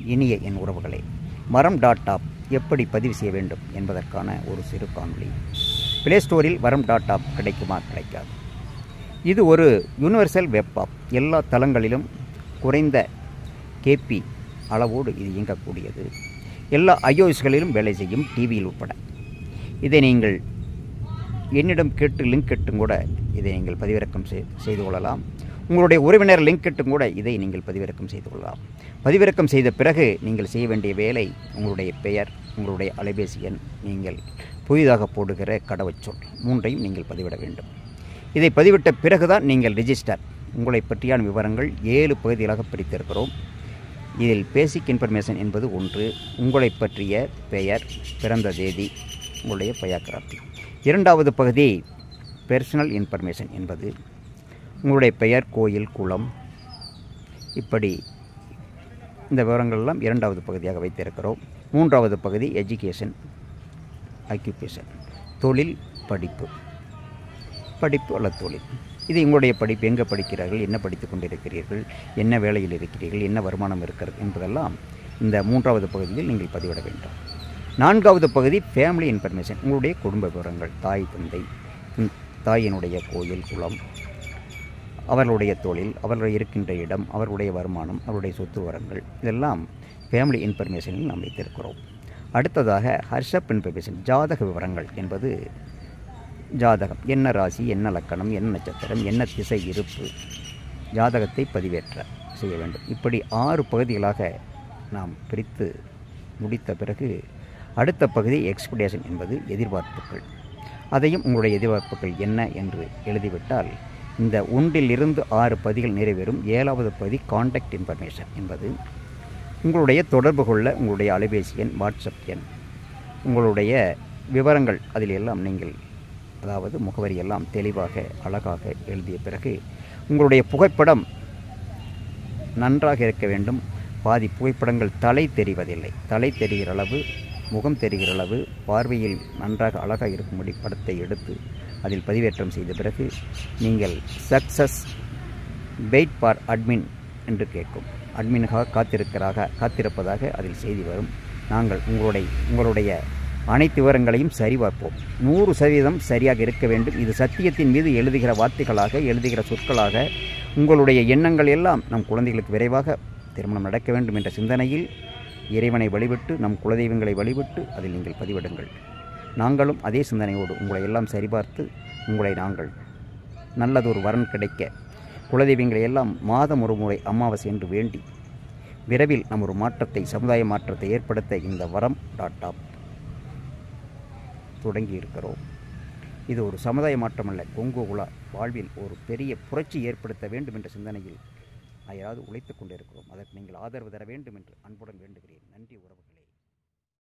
இனிய என் உறவுகளே வரம் டாட் டாப் எப்படி பதிவு செய்ய வேண்டும் என்பதற்கான ஒரு சிறு காணொளி பிளே ஸ்டோரில் வரம் டாட் டாப் கிடைக்குமா கிடைக்காது இது ஒரு யூனிவர்சல் வெப் ஆப் எல்லா தளங்களிலும் குறைந்த கேபி அளவோடு இது இயங்கக்கூடியது எல்லா ஐஓஎஸ்களிலும் வேலை செய்யும் டிவியில் உட்பட இதை நீங்கள் என்னிடம் கேட்டு லிங்க் கேட்டும் கூட இதை நீங்கள் பதிவிறக்கம் செய்- செய்து கொள்ளலாம் உங்களுடைய உறவினர் லிங்க் கேட்டும் கூட இதை நீங்கள் பதிவிறக்கம் செய்து கொள்ளலாம் பதிவிறக்கம் செய்த பிறகு நீங்கள் செய்ய வேண்டிய வேலை உங்களுடைய பெயர் உங்களுடைய அலைபேசி எண் நீங்கள் புதிதாக போடுகிற கடவுச்சொல் மூன்றையும் நீங்கள் பதிவிட வேண்டும் இதை பதிவிட்ட பிறகுதான் நீங்கள் ரிஜிஸ்டர் உங்களை பற்றியான விவரங்கள் ஏழு பகுதிகளாக பிரித்திருக்கிறோம் இதில் பேசிக் இன்ஃபர்மேஷன் என்பது ஒன்று உங்களை பற்றிய பெயர் பிறந்த தேதி உங்களுடைய பயோகிராஃபி இரண்டாவது பகுதி பெர்சனல் இன்ஃபர்மேஷன் என்பது உங்களுடைய பெயர் கோயில் குளம் இப்படி இந்த விவரங்கள்லாம் இரண்டாவது பகுதியாக வைத்திருக்கிறோம் மூன்றாவது பகுதி எஜுகேஷன் ஆக்கியூபேஷன் தொழில் படிப்பு படிப்பு அல்லது தொழில் இது உங்களுடைய படிப்பு எங்கே படிக்கிறார்கள் என்ன படித்துக் கொண்டிருக்கிறீர்கள் என்ன வேலையில் இருக்கிறீர்கள் என்ன வருமானம் இருக்கிறது என்பதெல்லாம் இந்த மூன்றாவது பகுதியில் நீங்கள் பதிவிட வேண்டும் நான்காவது பகுதி ஃபேமிலி இன்ஃபர்மேஷன் உங்களுடைய குடும்ப விவரங்கள் தாய் தந்தை ம், தாயினுடைய கோயில் குளம் அவர்களுடைய தொழில் அவர்களுடைய இருக்கின்ற இடம் அவர்களுடைய வருமானம் அவருடைய சொத்து விவரங்கள் இதெல்லாம் ஃபேமிலி இன்ஃபர்மேஷனில் நாம் வைத்திருக்கிறோம் அடுத்ததாக ஹர்ஷப் இன்ஃபர்மேஷன் ஜாதக விவரங்கள் என்பது ஜாதகம் என்ன ராசி என்ன லக்கணம் என்ன நட்சத்திரம் என்ன திசை இருப்பு ஜாதகத்தை பதிவேற்ற செய்ய வேண்டும் இப்படி ஆறு பகுதிகளாக நாம் பிரித்து முடித்த பிறகு அடுத்த பகுதி எக்ஸ்பெக்டேஷன் என்பது எதிர்பார்ப்புகள் அதையும் உங்களுடைய எதிர்பார்ப்புகள் என்ன என்று எழுதிவிட்டால் இந்த ஒன்றிலிருந்து ஆறு பகுதிகள் நிறைவேறும் ஏழாவது பகுதி காண்டாக்ட் இன்ஃபர்மேஷன் என்பது உங்களுடைய தொடர்பு கொள்ள உங்களுடைய அலைபேசி எண் வாட்ஸ்அப் எண் உங்களுடைய விவரங்கள் அதில் எல்லாம் நீங்கள் அதாவது முகவரி எல்லாம் தெளிவாக அழகாக எழுதிய பிறகு உங்களுடைய புகைப்படம் நன்றாக இருக்க வேண்டும் பாதி புகைப்படங்கள் தலை தெரிவதில்லை தலை தெரிகிற அளவு முகம் தெரிகிற அளவு பார்வையில் நன்றாக அழகாக இருக்கும்படி படத்தை எடுத்து அதில் பதிவேற்றம் செய்த பிறகு நீங்கள் சக்சஸ் வெயிட் ஃபார் அட்மின் என்று கேட்கும் அட்மினுக்காக காத்திருக்கிறாக காத்திருப்பதாக அதில் செய்தி வரும் நாங்கள் உங்களுடைய உங்களுடைய அனைத்து விவரங்களையும் சரிபார்ப்போம் நூறு சதவீதம் சரியாக இருக்க வேண்டும் இது சத்தியத்தின் மீது எழுதுகிற வார்த்தைகளாக எழுதுகிற சொற்களாக உங்களுடைய எண்ணங்கள் எல்லாம் நம் குழந்தைகளுக்கு விரைவாக திருமணம் நடக்க வேண்டும் என்ற சிந்தனையில் இறைவனை வழிபட்டு நம் குலதெய்வங்களை வழிபட்டு அதில் நீங்கள் பதிவிடுங்கள் நாங்களும் அதே சிந்தனையோடு உங்களை எல்லாம் சரிபார்த்து உங்களை நாங்கள் நல்லதொரு வரன் கிடைக்க குலதெய்வங்களை எல்லாம் மாதம் ஒரு முறை அமாவாசை என்று வேண்டி விரைவில் நம் ஒரு மாற்றத்தை சமுதாய மாற்றத்தை ஏற்படுத்த இந்த வரம் டாட் டாப் தொடங்கி இருக்கிறோம் இது ஒரு சமுதாய மாற்றமல்ல கொங்கு உலா வாழ்வில் ஒரு பெரிய புரட்சி ஏற்படுத்த வேண்டும் என்ற சிந்தனையில் அதாவது உழைத்துக் கொண்டிருக்கிறோம் அதற்கு நீங்கள் ஆதரவு தர வேண்டும் என்று அன்புடன் வேண்டுகிறேன் நன்றி உறவுகள்